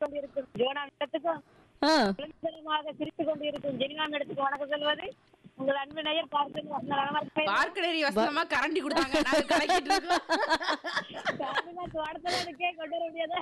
கொண்டிருக்கும் ஜோனா இடத்துக்கும் ஆ குழந்தைகளுமாக சிரித்துக் கொண்டிருக்கும் ஜெனிமா இடத்துக்கு வணக்கம் சொல்வது உங்கள் அன்பு நேயர் பார்த்து நலமாக பார்க்கடேரி வசனமா கரண்டி கொடுத்தாங்க நாங்க கலக்கிட்டு இருக்கோம் தோட்டத்துக்கே கொண்டு வர முடியாதா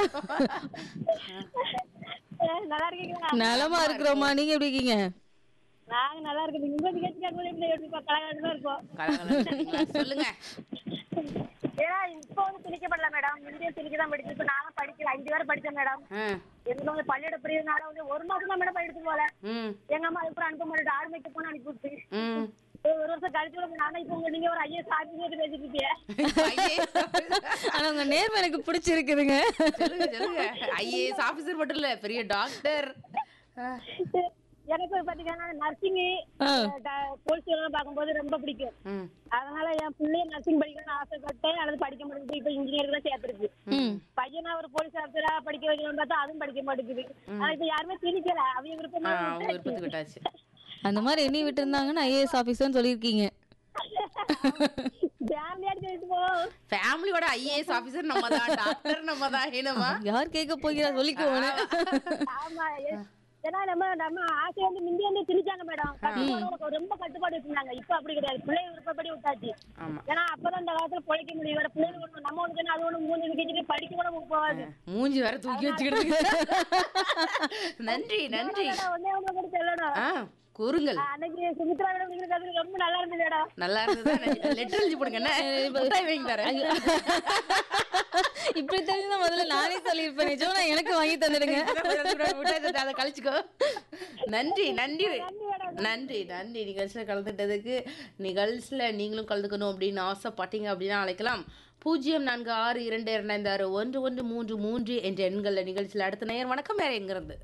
நல்லா இருக்கீங்களா நலமா இருக்கிறோமா நீங்க எப்படி இருக்கீங்க நாங்க நல்லா இருக்குது உங்க நிகழ்ச்சி கேட்கும்போது எப்படி எப்படி கலகலமா இருப்போம் கலகலன்னு சொல்லுங்க ஏன்னா இப்போ வந்து திணிக்கப்படல மேடம் இந்திய திணிக்க தான் படிச்சு இப்போ நானும் படிக்கல அஞ்சு வரை படிச்சேன் மேடம் ஆ, எங்களுக்கு வந்து பள்ளியோட பிரிவுனால வந்து ஒரு மாசம் தான் மேடம் எடுத்து போல ம் எங்க அம்மா அதுக்கப்புறம் அனுப்ப மாட்டேன் ஆர்மிக்கு போன அனுப்பி விட்டு ம் ஒரு ஒரு வருஷம் கழிச்சு கூட நானும் இப்போ உங்க நீங்க ஒரு ஐஏஎஸ் ஆஃபீஸர் பேசிட்டு இருக்கீங்க ஐஏஎஸ் ஆனா உங்க நேர்மை எனக்கு பிடிச்சிருக்குதுங்க சொல்லுங்க சொல்லுங்க ஐஏஎஸ் ஆபீசர் மட்டும் இல்ல பெரிய டாக்டர் எனக்கு பாத்தீங்கன்னா நர்சிங் ஆ. போலீஸ் எல்லாம் பார்க்கும்போது ரொம்ப பிடிக்கும் ம் அதனால என் பிள்ளைய நர்சிங் படிக்கணும்னு ஆசைப்பட்டேன் அல்லது படிக்க மாட்டேங்குது இப்போ இன்ஜினியர் தான் சேர்த்துருக்கு ம் பையனா ஒரு போலீஸ் ஆஃபீஸரா படிக்க வைக்கணும்னு பார்த்தா அதுவும் படிக்க மாட்டேங்குது ஆனா இப்ப யாருமே திணிக்கல அவங்க ஆ, விருப்பமா அவங்க விருப்பத்துக்கு விட்டாச்சு அந்த மாதிரி எண்ணி விட்டு இருந்தாங்கன்னா ஐஏஎஸ் ஆபீசர்னு சொல்லியிருக்கீங்க ஃபேமிலியா சொல்லிட்டு போ ஃபேமிலியோட ஐஏஎஸ் ஆபீசர் நம்ம தான் டாக்டர் நம்ம தான் என்னமா யார் கேட்க போகிறா சொல்லிக்கோன்னு ஆமா ஏ- ஏன்னா நம்ம நம்ம ஆசை வந்து முந்தி வந்து திணிச்சாங்க மேடம் கட்டுப்பாடு ரொம்ப கட்டுப்பாடு வச்சிருந்தாங்க இப்ப அப்படி கிடையாது பிள்ளை விருப்பப்படி விட்டாச்சு ஆமா ஏன்னா அப்பதான் இந்த காலத்துல பொழைக்க முடியும் வேற பிள்ளைங்க ஒண்ணு நம்ம ஒண்ணு அது ஒண்ணு மூணு நிக்கிட்டு படிக்க கூட போகாது மூஞ்சி வேற தூக்கி வச்சுக்கிட்டு நன்றி நன்றி ஆனா, ஒண்ணே ஒண்ணு கூட சொல்லணும் ஆ கூறுங்கள் அன்னைக்கு சுமித்ரா மேடம் இருக்கிறது ரொம்ப நல்லா இருந்தது மேடம் நல்லா இருந்தது லெட்டர் எழுதி போடுங்க என்ன முட்டாய் வாங்கி தரேன் இப்படி தெரிஞ்சா முதல்ல நானே சொல்லியிருப்பேன் நிஜமா நான் எனக்கு வாங்கி தந்துடுங்க முட்டாய் தந்து அதை கழிச்சுக்கோ நன்றி நன்றி நன்றி நன்றி நிகழ்ச்சியில் கலந்துட்டதுக்கு நிகழ்ச்சியில் நீங்களும் கலந்துக்கணும் அப்படின்னு ஆசைப்பட்டீங்க அப்படின்னா அழைக்கலாம் பூஜ்ஜியம் நான்கு ஆறு இரண்டு இரண்டாயிரத்து ஆறு ஒன்று ஒன்று மூன்று மூன்று என்ற எண்களில் நிகழ்ச்சியில் அடுத்த நேயர் வணக்கம் வேற எங்கிருந்து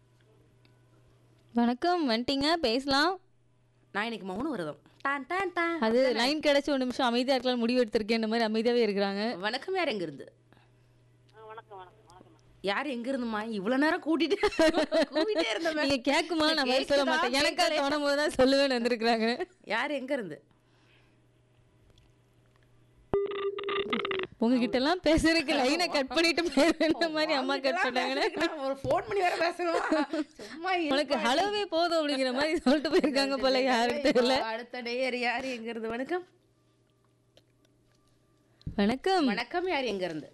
வணக்கம் வந்துட்டீங்க பேசலாம் நான் இன்னைக்கு மௌன விரதம் டான் டான் டான் அது லைன் கிடைச்சு ஒரு நிமிஷம் அமைதியா இருக்கலாம் முடிவு எடுத்திருக்கேன் இந்த மாதிரி அமைதியாவே இருக்கிறாங்க வணக்கம் யார் எங்கிருந்து வணக்கம் வணக்கம் வணக்கம் யார் எங்க இருந்துமா இவ்வளவு நேரம் கூட்டிட்டு கூட்டிட்டே இருந்தோமே நீங்க கேக்குமா நான் பதில் சொல்ல கேக்குதா? மாட்டேன் எனக்கா கேட்கலையா? தோணும் போது தான் சொல்லுவேன்னு வந்திருக்கிறாங்க யார் எங்க இருந்து உங்ககிட்ட எல்லாம் பேசுறதுக்கு லைனை கட் பண்ணிட்டு போயிருந்த மாதிரி அம்மா கட் பண்ணாங்கன்னா நான் ஒரு ஃபோன் பண்ணி வேற பேசணும் சும்மா இரு. உனக்கு ஹலோவே போதும் அப்படிங்கிற மாதிரி சொல்லிட்டு போயிருக்காங்க போல யாருக்கு தெரியல அடுத்த நேயர் யார் எங்க இருந்து வணக்கம் வணக்கம் வணக்கம் யார் எங்க இருந்து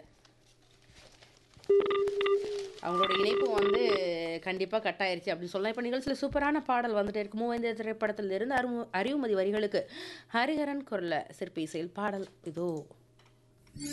அவங்களோட இணைப்பு வந்து கண்டிப்பா கட் ஆயிருச்சு அப்படின்னு சொல்லலாம் இப்போ நிகழ்ச்சியில் சூப்பரான பாடல் வந்துட்டே இருக்கு மூவேந்திர திரைப்படத்தில் இருந்து அருமு அறிவுமதி வரிகளுக்கு ஹரிஹரன் குரல சிற்பி இசையில் பாடல் இதோ